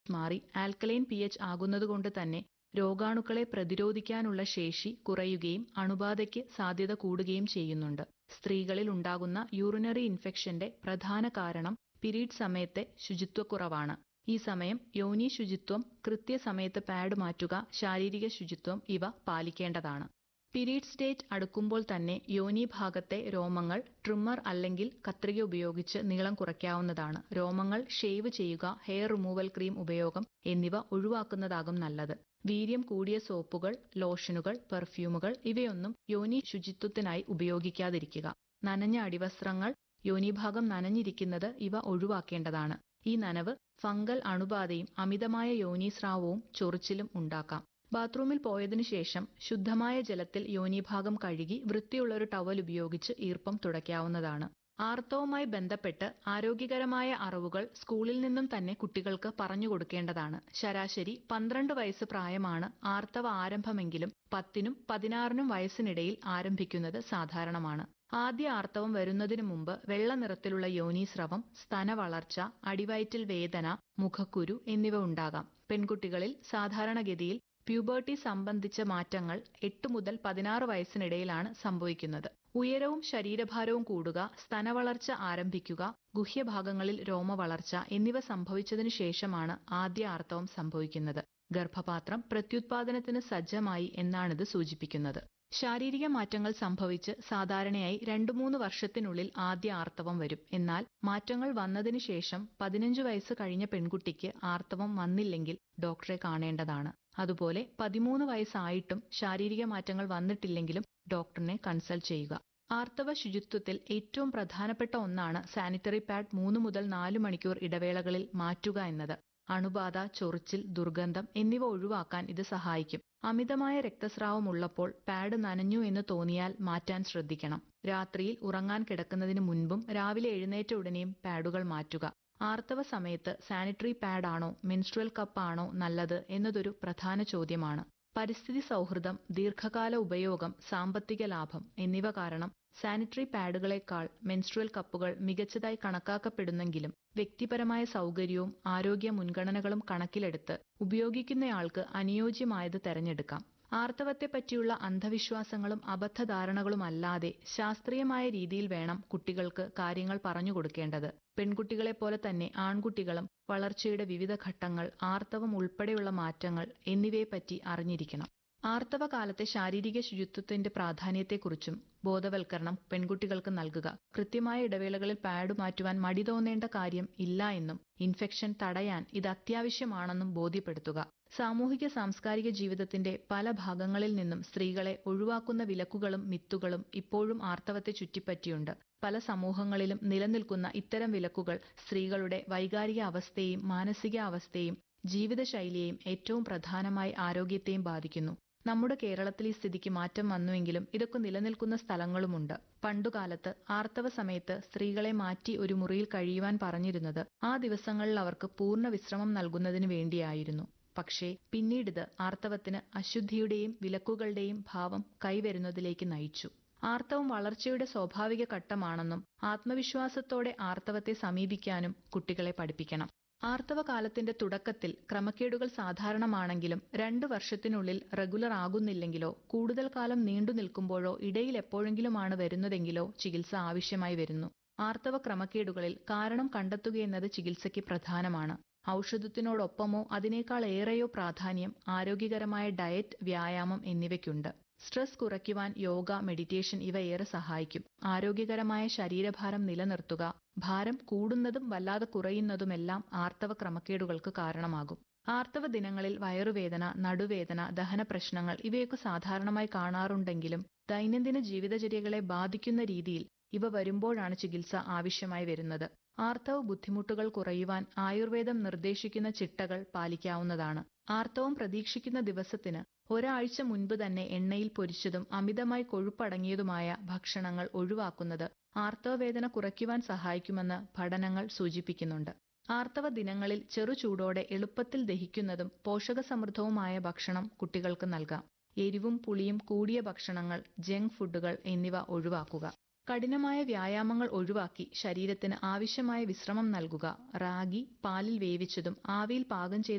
മാറി alkaline P H ആകുന്നതുകൊണ്ട് തന്നെ രോഗാണുക്കളെ പ്രതിരോധിക്കാനുള്ള ശേഷി കുറയുകയും അണുബാധയ്ക്ക് സാധ്യത കൂടുകയും ചെയ്യുന്നുണ്ട് സ്ത്രീകളിൽ ഉണ്ടാകുന്ന യൂറിനറി ഇൻഫെക്ഷന്റെ പ്രധാന കാരണം പിരീഡ് സമയത്തെ ശുചിത്വക്കുറവാണ് ഈ സമയം യോനി ശുചിത്വം കൃത്യസമയത്ത് പാഡ് മാറ്റുക ശാരീരിക ശുചിത്വം ഇവ പാലിക്കേണ്ടതാണ് പീരീഡ്സ് ഡേറ്റ് അടുക്കുമ്പോൾ തന്നെ യോനി ഭാഗത്തെ രോമങ്ങൾ ട്രിമ്മർ അല്ലെങ്കിൽ കത്രിക ഉപയോഗിച്ച് നീളം കുറയ്ക്കാവുന്നതാണ് രോമങ്ങൾ ഷേവ് ചെയ്യുക ഹെയർ റിമൂവൽ ക്രീം ഉപയോഗം എന്നിവ ഒഴിവാക്കുന്നതാകും നല്ലത് വീര്യം കൂടിയ സോപ്പുകൾ ലോഷനുകൾ പെർഫ്യൂമുകൾ ഇവയൊന്നും യോനി ശുചിത്വത്തിനായി ഉപയോഗിക്കാതിരിക്കുക നനഞ്ഞ അടിവസ്ത്രങ്ങൾ യോനിഭാഗം നനഞ്ഞിരിക്കുന്നത് ഇവ ഒഴിവാക്കേണ്ടതാണ് ഈ നനവ് ഫംഗൽ അണുബാധയും അമിതമായ യോനീസ്രാവവും ചൊറിച്ചിലും ഉണ്ടാക്കാം ബാത്റൂമിൽ പോയതിനു ശേഷം ശുദ്ധമായ ജലത്തിൽ യോനിഭാഗം കഴുകി വൃത്തിയുള്ള ഒരു ടവൽ ഉപയോഗിച്ച് ഈർപ്പം തുടയ്ക്കാവുന്നതാണ് ആർത്തവുമായി ബന്ധപ്പെട്ട് ആരോഗ്യകരമായ അറിവുകൾ സ്കൂളിൽ നിന്നും തന്നെ കുട്ടികൾക്ക് പറഞ്ഞു കൊടുക്കേണ്ടതാണ് ശരാശരി പന്ത്രണ്ട് വയസ്സ് പ്രായമാണ് ആർത്തവ ആരംഭമെങ്കിലും പത്തിനും പതിനാറിനും വയസ്സിനിടയിൽ ആരംഭിക്കുന്നത് സാധാരണമാണ് ആദ്യ ആർത്തവം വരുന്നതിനു മുമ്പ് വെള്ള നിറത്തിലുള്ള യോനീസ്രവം സ്തനവളർച്ച അടിവയറ്റിൽ വേദന മുഖക്കുരു എന്നിവ ഉണ്ടാകാം പെൺകുട്ടികളിൽ സാധാരണഗതിയിൽ പ്യൂബർട്ടി സംബന്ധിച്ച മാറ്റങ്ങൾ എട്ട് മുതൽ പതിനാറ് വയസ്സിനിടയിലാണ് സംഭവിക്കുന്നത് ഉയരവും ശരീരഭാരവും കൂടുക സ്തനവളർച്ച ആരംഭിക്കുക ഗുഹ്യഭാഗങ്ങളിൽ രോമവളർച്ച എന്നിവ സംഭവിച്ചതിനു ശേഷമാണ് ആദ്യ ആർത്തവം സംഭവിക്കുന്നത് ഗർഭപാത്രം പ്രത്യുത്പാദനത്തിന് സജ്ജമായി എന്നാണിത് സൂചിപ്പിക്കുന്നത് ശാരീരിക മാറ്റങ്ങൾ സംഭവിച്ച് സാധാരണയായി രണ്ടു മൂന്ന് വർഷത്തിനുള്ളിൽ ആദ്യ ആർത്തവം വരും എന്നാൽ മാറ്റങ്ങൾ വന്നതിനു ശേഷം പതിനഞ്ച് വയസ്സ് കഴിഞ്ഞ പെൺകുട്ടിക്ക് ആർത്തവം വന്നില്ലെങ്കിൽ ഡോക്ടറെ കാണേണ്ടതാണ് അതുപോലെ പതിമൂന്ന് വയസ്സായിട്ടും ശാരീരിക മാറ്റങ്ങൾ വന്നിട്ടില്ലെങ്കിലും ഡോക്ടറിനെ കൺസൾട്ട് ചെയ്യുക ആർത്തവ ശുചിത്വത്തിൽ ഏറ്റവും പ്രധാനപ്പെട്ട ഒന്നാണ് സാനിറ്ററി പാഡ് മൂന്ന് മുതൽ നാല് മണിക്കൂർ ഇടവേളകളിൽ മാറ്റുക എന്നത് അണുബാധ ചൊറിച്ചിൽ ദുർഗന്ധം എന്നിവ ഒഴിവാക്കാൻ ഇത് സഹായിക്കും അമിതമായ രക്തസ്രാവം ഉള്ളപ്പോൾ പാഡ് നനഞ്ഞു എന്ന് തോന്നിയാൽ മാറ്റാൻ ശ്രദ്ധിക്കണം രാത്രിയിൽ ഉറങ്ങാൻ കിടക്കുന്നതിന് മുൻപും രാവിലെ എഴുന്നേറ്റ ഉടനെയും പാഡുകൾ മാറ്റുക ആർത്തവ സമയത്ത് സാനിറ്ററി പാഡ് ആണോ മെൻസ്ട്രുവൽ കപ്പ് ആണോ നല്ലത് എന്നതൊരു പ്രധാന ചോദ്യമാണ് പരിസ്ഥിതി സൗഹൃദം ദീർഘകാല ഉപയോഗം സാമ്പത്തിക ലാഭം എന്നിവ കാരണം സാനിറ്ററി പാഡുകളേക്കാൾ മെൻസ്ട്രുവൽ കപ്പുകൾ മികച്ചതായി കണക്കാക്കപ്പെടുന്നെങ്കിലും വ്യക്തിപരമായ സൗകര്യവും ആരോഗ്യ മുൻഗണനകളും കണക്കിലെടുത്ത് ഉപയോഗിക്കുന്നയാൾക്ക് അനുയോജ്യമായത് തെരഞ്ഞെടുക്കാം ആർത്തവത്തെപ്പറ്റിയുള്ള അന്ധവിശ്വാസങ്ങളും അബദ്ധധാരണകളും അല്ലാതെ ശാസ്ത്രീയമായ രീതിയിൽ വേണം കുട്ടികൾക്ക് കാര്യങ്ങൾ പറഞ്ഞു കൊടുക്കേണ്ടത് പെൺകുട്ടികളെ പോലെ തന്നെ ആൺകുട്ടികളും വളർച്ചയുടെ വിവിധ ഘട്ടങ്ങൾ ആർത്തവം ഉൾപ്പെടെയുള്ള മാറ്റങ്ങൾ എന്നിവയെപ്പറ്റി അറിഞ്ഞിരിക്കണം ആർത്തവ കാലത്തെ ശാരീരിക ശുചിത്വത്തിന്റെ പ്രാധാന്യത്തെക്കുറിച്ചും ബോധവൽക്കരണം പെൺകുട്ടികൾക്ക് നൽകുക കൃത്യമായ ഇടവേളകളിൽ പാഡ് മാറ്റുവാൻ മടി തോന്നേണ്ട കാര്യം ഇല്ല എന്നും ഇൻഫെക്ഷൻ തടയാൻ ഇത് അത്യാവശ്യമാണെന്നും ബോധ്യപ്പെടുത്തുക സാമൂഹിക സാംസ്കാരിക ജീവിതത്തിന്റെ പല ഭാഗങ്ങളിൽ നിന്നും സ്ത്രീകളെ ഒഴിവാക്കുന്ന വിലക്കുകളും മിത്തുകളും ഇപ്പോഴും ആർത്തവത്തെ ചുറ്റിപ്പറ്റിയുണ്ട് പല സമൂഹങ്ങളിലും നിലനിൽക്കുന്ന ഇത്തരം വിലക്കുകൾ സ്ത്രീകളുടെ വൈകാരിക അവസ്ഥയെയും മാനസിക അവസ്ഥയെയും ജീവിതശൈലിയെയും ഏറ്റവും പ്രധാനമായി ആരോഗ്യത്തെയും ബാധിക്കുന്നു നമ്മുടെ കേരളത്തിൽ ഈ സ്ഥിതിക്ക് മാറ്റം വന്നുവെങ്കിലും ഇതൊക്കെ നിലനിൽക്കുന്ന സ്ഥലങ്ങളുമുണ്ട് പണ്ടുകാലത്ത് ആർത്തവ സമയത്ത് സ്ത്രീകളെ മാറ്റി ഒരു മുറിയിൽ കഴിയുവാൻ പറഞ്ഞിരുന്നത് ആ ദിവസങ്ങളിൽ അവർക്ക് പൂർണ്ണ വിശ്രമം നൽകുന്നതിന് വേണ്ടിയായിരുന്നു പക്ഷേ പിന്നീടിത് ആർത്തവത്തിന് അശുദ്ധിയുടെയും വിലക്കുകളുടെയും ഭാവം കൈവരുന്നതിലേക്ക് നയിച്ചു ആർത്തവം വളർച്ചയുടെ സ്വാഭാവിക ഘട്ടമാണെന്നും ആത്മവിശ്വാസത്തോടെ ആർത്തവത്തെ സമീപിക്കാനും കുട്ടികളെ പഠിപ്പിക്കണം ആർത്തവ കാലത്തിന്റെ തുടക്കത്തിൽ ക്രമക്കേടുകൾ സാധാരണമാണെങ്കിലും രണ്ടു വർഷത്തിനുള്ളിൽ റെഗുലർ ആകുന്നില്ലെങ്കിലോ കൂടുതൽ കാലം നീണ്ടു നിൽക്കുമ്പോഴോ ഇടയിൽ എപ്പോഴെങ്കിലുമാണ് വരുന്നതെങ്കിലോ ചികിത്സ ആവശ്യമായി വരുന്നു ആർത്തവ ക്രമക്കേടുകളിൽ കാരണം കണ്ടെത്തുകയെന്നത് ചികിത്സയ്ക്ക് പ്രധാനമാണ് ഔഷധത്തിനോടൊപ്പമോ അതിനേക്കാൾ ഏറെയോ പ്രാധാന്യം ആരോഗ്യകരമായ ഡയറ്റ് വ്യായാമം എന്നിവയ്ക്കുണ്ട് സ്ട്രെസ് കുറയ്ക്കുവാൻ യോഗ മെഡിറ്റേഷൻ ഇവ ഏറെ സഹായിക്കും ആരോഗ്യകരമായ ശരീരഭാരം നിലനിർത്തുക ഭാരം കൂടുന്നതും വല്ലാതെ കുറയുന്നതുമെല്ലാം ആർത്തവ ക്രമക്കേടുകൾക്ക് കാരണമാകും ആർത്തവ ദിനങ്ങളിൽ വയറുവേദന നടുവേദന ദഹന പ്രശ്നങ്ങൾ ഇവയൊക്കെ സാധാരണമായി കാണാറുണ്ടെങ്കിലും ദൈനംദിന ജീവിതചര്യകളെ ബാധിക്കുന്ന രീതിയിൽ ഇവ വരുമ്പോഴാണ് ചികിത്സ ആവശ്യമായി വരുന്നത് ആർത്തവ ബുദ്ധിമുട്ടുകൾ കുറയുവാൻ ആയുർവേദം നിർദ്ദേശിക്കുന്ന ചിട്ടകൾ പാലിക്കാവുന്നതാണ് ആർത്തവം പ്രതീക്ഷിക്കുന്ന ദിവസത്തിന് ഒരാഴ്ച മുൻപ് തന്നെ എണ്ണയിൽ പൊരിച്ചതും അമിതമായി കൊഴുപ്പടങ്ങിയതുമായ ഭക്ഷണങ്ങൾ ഒഴിവാക്കുന്നത് ആർത്തവവേദന കുറയ്ക്കുവാൻ സഹായിക്കുമെന്ന് പഠനങ്ങൾ സൂചിപ്പിക്കുന്നുണ്ട് ആർത്തവ ദിനങ്ങളിൽ ചെറു ചൂടോടെ എളുപ്പത്തിൽ ദഹിക്കുന്നതും പോഷകസമൃദ്ധവുമായ ഭക്ഷണം കുട്ടികൾക്ക് നൽകാം എരിവും പുളിയും കൂടിയ ഭക്ഷണങ്ങൾ ജങ്ക് ഫുഡുകൾ എന്നിവ ഒഴിവാക്കുക കഠിനമായ വ്യായാമങ്ങൾ ഒഴിവാക്കി ശരീരത്തിന് ആവശ്യമായ വിശ്രമം നൽകുക റാഗി പാലിൽ വേവിച്ചതും ആവിയിൽ പാകം ചെയ്ത